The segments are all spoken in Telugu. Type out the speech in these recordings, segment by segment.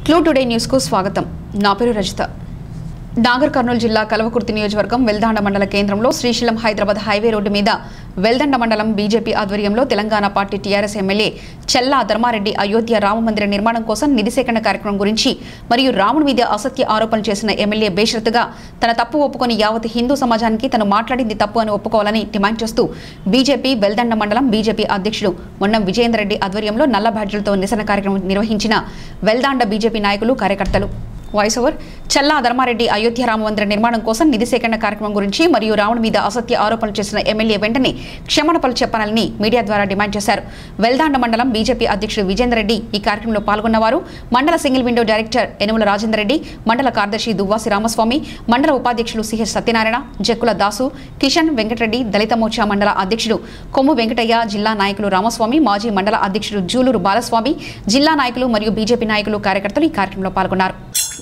క్లూ టుడే న్యూస్కు స్వాగతం నా పేరు రజిత నాగర్ కర్నూలు జిల్లా కలవకుర్తి నియోజకవర్గం వెల్దాండ మండల కేంద్రంలో శ్రీశైలం హైదరాబాద్ హైవే రోడ్డు మీద వెల్దండ మండలం బీజేపీ ఆధ్వర్యంలో Telangana party TRS MLA Chella Dharmareddy Ayodhya Rama మందిర నిర్మాణం కోసం నిధి సేకరణ కార్యక్రమం గురించి మరియు రాముడి మీద అసత్య ఆరోపణలు చేసిన ఎమ్మెల్యే బేషరతుగా తన తప్పు ఒప్పుకొని యావత్ హిందూ సమాజానికి తను మాట్లాడింది తప్పు అని ఒప్పుకోవాలని డిమాండ్ చేస్తూ బీజేపీ వెల్దండ మండలం బీజేపీ అధ్యక్షుడు మొన్నం విజయేందర్ రెడ్డి ఆధ్వర్యంలో నల్ల బ్యాడ్జీలతో నిరసన కార్యక్రమం నిర్వహించిన వెల్దాండ బీజేపీ నాయకులు కార్యకర్తలు వాయిస్ ఓవర్ చల్లా ధర్మారెడ్డి అయోధ్య రామ మందిర నిర్మాణం కోసం నిధి సేకరణ కార్యక్రమం గురించి మరియు రావణ్ మీద అసత్య ఆరోపణలు చేసిన ఎమ్మెల్యే వెంటనే క్షమాపణలు చెప్పాలని మీడియా ద్వారా డిమాండ్ చేశారు వెల్దాండ మండలం బీజేపీ అధ్యక్షుడు విజేందర్ రెడ్డి ఈ కార్యక్రమంలో పాల్గొన్నవారు మండల single window director Enumula Rajender Reddy మండల కార్యదర్శి దువ్వాసి రామస్వామి మండల ఉపాధ్యక్షులు సిహెచ్ సత్యనారాయణ జక్కుల దాసు కిషన్ వెంకటరెడ్డి దళిత మోర్చా మండల అధ్యక్షుడు కొమ్ము వెంకటయ్య జిల్లా నాయకులు రామస్వామి మాజీ మండల అధ్యక్షుడు జూలూరు బాలస్వామి జిల్లా నాయకులు మరియు బీజేపీ నాయకులు కార్యకర్తలు ఈ కార్యక్రమంలో పాల్గొన్నారు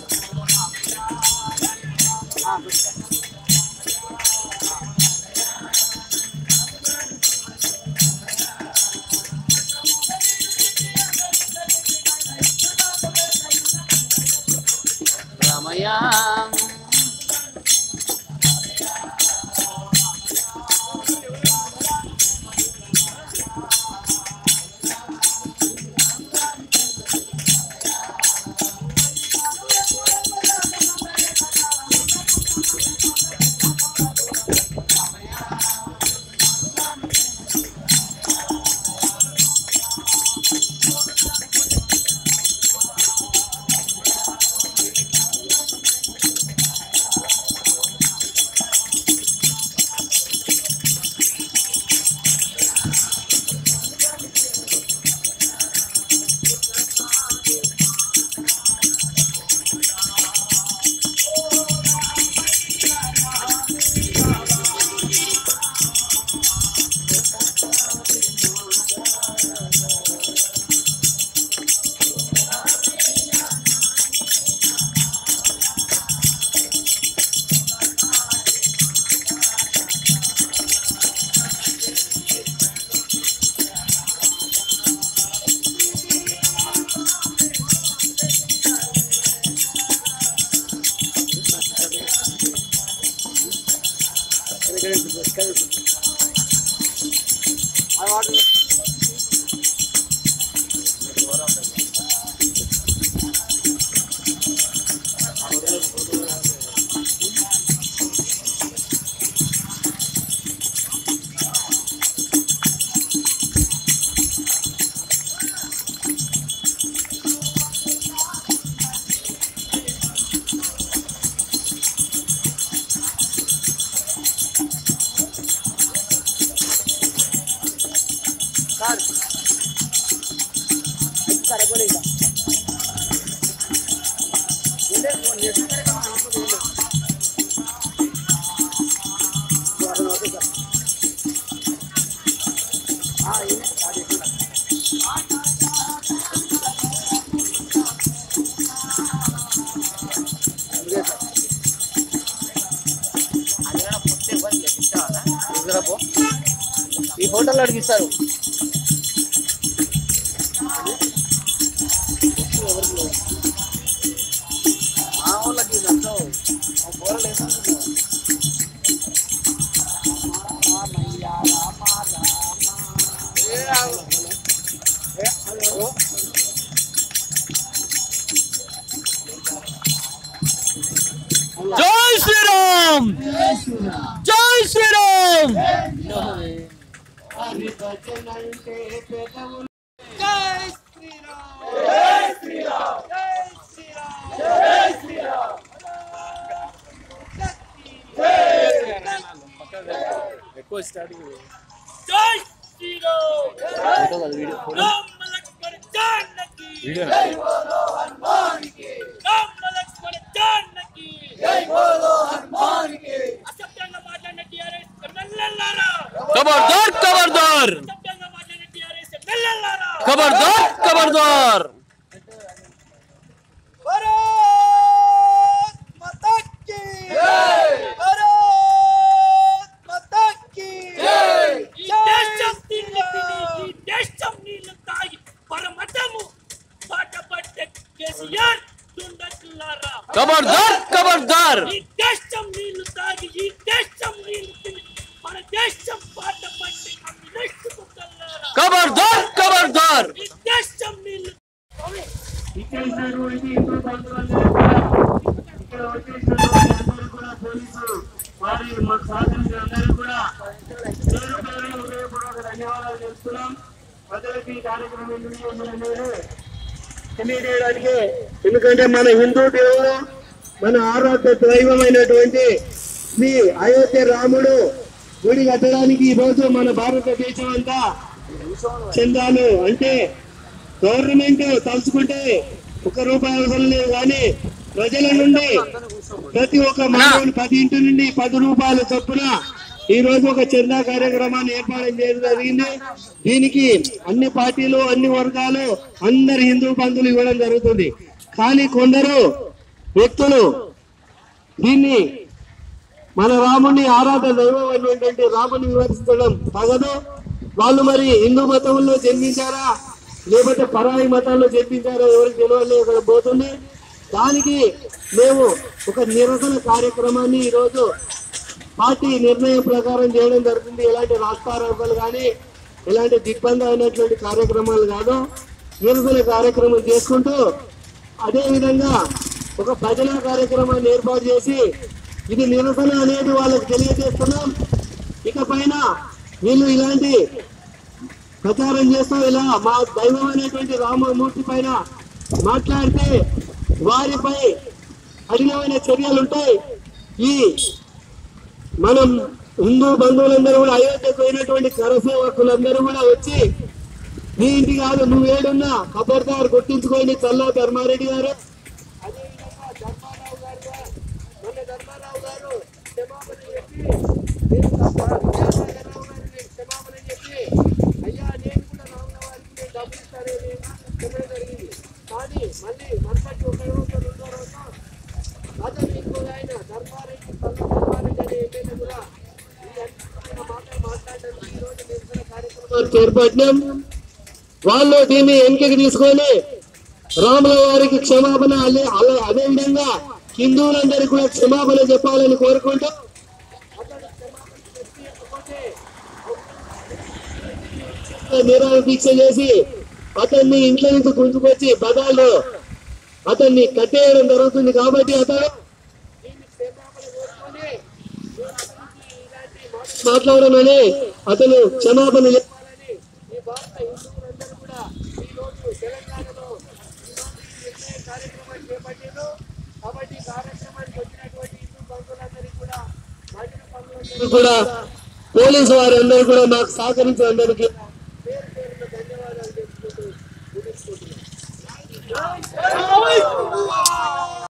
రామయ్య ఈ హోటల్ అడిగిస్తారు మా వాళ్ళకి ఇదంతా మా కూరలు ఏమనుకుంటున్నారు జై శ్రీరామ్ జై శ్రీరామ్ జై శ్రీరామ్ రామ లక్ష్మణ జానకి జై బోలో హనుమానికి రామ లక్ష్మణ జానకి జై బోలో హనుమానికి అసత్యంగా మాట్లాడిన టిఆర్ఎస్ ఎమ్మెల్యేలారా खबरदार खबरदार అసత్యంగా మాట్లాడిన టిఆర్ఎస్ ఎమ్మెల్యేలారా खबरदार खबरदार భారత్ మాతా కీ భారత్ మాతా కీ ఈ దేశం నీళ్ళు తిని ఈ దేశం నీళ్ళు తాగి పరమతము పాటపడ్డ కేసీఆర్ దుండగులారా खबरदार खबरदार ఈ దేశం నీళ్లు తాగి ఈ దేశం నీళ్లు తిని మన దేశం బాట పట్టి కమ్యూనిస్ట్ కుక్కలారా खबरदार खबरदार ఈ దేశం నీళ్లు ఇక్కడ ఉన్నటువంటి హిందూ బంధువులందరూ కూడా ఇక్కడ వచ్చేసినటువంటి అందరూ కూడా పోలీసులు వారి మాకు సహకరించిన అందరూ కూడా పేరు పేరు హృదయపూర్వక ధన్యవాదాలు తెలుపుతున్నాం ప్రజలకి ఈ కార్యక్రమం ఎందుకు చేశారనేది తెలియజేయడానికి ఎందుకంటే మన హిందూ దేవుడు మన ఆరాధ్య దైవమైనటువంటి శ్రీ అయోధ్య రాముడు గుడి కట్టడానికి ఈ రోజు మన భారతదేశం అంతా చందాలు అంటే గవర్నమెంట్ తలుచుకుంటే ఒక రూపాయి అవసరం లేదు కానీ ప్రజల నుండి ప్రతి ఒక్క మానవుని పది ఇంటి నుండి పది రూపాయల చొప్పున ఈ రోజు ఒక చందా కార్యక్రమాన్ని ఏర్పాటు చేయడం జరిగింది దీనికి అన్ని పార్టీలు అన్ని వర్గాలు అందరి హిందూ బంధువులు ఇవ్వడం జరుగుతుంది కానీ కొందరు వ్యక్తులు దీన్ని మన రాముని ఆరాధ దైవం అనేటువంటి రాముని విమర్శించడం తగదు వాళ్ళు మరి హిందూ మతంలో జన్మించారా లేకపోతే పరాయి మతాల్లో జన్మించారా ఎవరికి తెలియలేదు ఇక్కడ పోతుంది దానికి మేము ఒక నిరసన కార్యక్రమాన్ని ఈరోజు పార్టీ నిర్ణయం ప్రకారం చేయడం జరుగుతుంది ఎలాంటి రాస్తారోకలు కానీ ఎలాంటి దిగ్బంధం అయినటువంటి కార్యక్రమాలు కాదు నిరసన కార్యక్రమం చేసుకుంటూ అదే విధంగా ఒక భజన కార్యక్రమాన్ని ఏర్పాటు చేసి ఇది నిరసన అనేది వాళ్ళకి తెలియజేస్తున్నాం ఇక పైన వీళ్ళు ఇలాంటి ప్రచారం చేస్తూ ఇలా మా దైవం అనేటువంటి రామమూర్తి పైన మాట్లాడితే వారిపై కఠినమైన చర్యలు ఉంటాయి ఈ మనం హిందూ బంధువులందరూ కూడా అయోధ్యకు పోయినటువంటి కరసేవకులందరూ కూడా వచ్చి నీ ఇంటి కాదు నువ్వేడున్నా ఖబర్దార్ గుర్తించుకోండి చల్లా ధర్మారెడ్డి గారు అదేవిధంగా ధర్మారావు గారు కూడా, మొన్న ధర్మారావు గారు క్షమాపణ చెప్పి నేను తప్ప విజయసాగరరావు గారిని క్షమాపణ చెప్పి అయ్యా నేను కూడా రాముల వారికి నేను డబ్బులు ఇస్తానని చెప్పడం జరిగింది కానీ మళ్ళీ మరుసటి ఒక రోజు రెండో రోజు అతను ఇంకో ఆయన ధర్మారెడ్డి పల్ల ధర్మారెడ్డి అనే ఎమ్మెల్యే కూడా ఈ అద్భుతమైన మాటలు మాట్లాడడానికి ఈ రోజు నిరసన కార్యక్రమాలు చేపట్టినాం వాళ్ళు దీన్ని వెనుకకి తీసుకొని రాముల వారికి క్షమాపణ అలే అలా అదే విధంగా హిందువులందరికీ కూడా క్షమాపణ చెప్పాలని కోరుకుంటూ నిరాహార దీక్ష చేసి అతన్ని ఇంట్లో నుంచి గుంజుకొచ్చి బదాల్లో అతన్ని కట్టేయడం జరుగుతుంది కాబట్టి అతను మాట్లాడమని అతను క్షమాపణ చెప్పాలని ఈ భారత హిందువులందరూ కూడా ఈ రోజు తెలంగాణలో ఈ నిర్ణయ కార్యక్రమాన్ని చేపట్టారు కాబట్టి ఈ కార్యక్రమానికి వచ్చినటువంటి హిందూ బంధువులందరికీ కూడా మహిళ బంధువులందరికీ కూడా పోలీసు వారందరూ కూడా మాకు సహకరించిన అందరికీ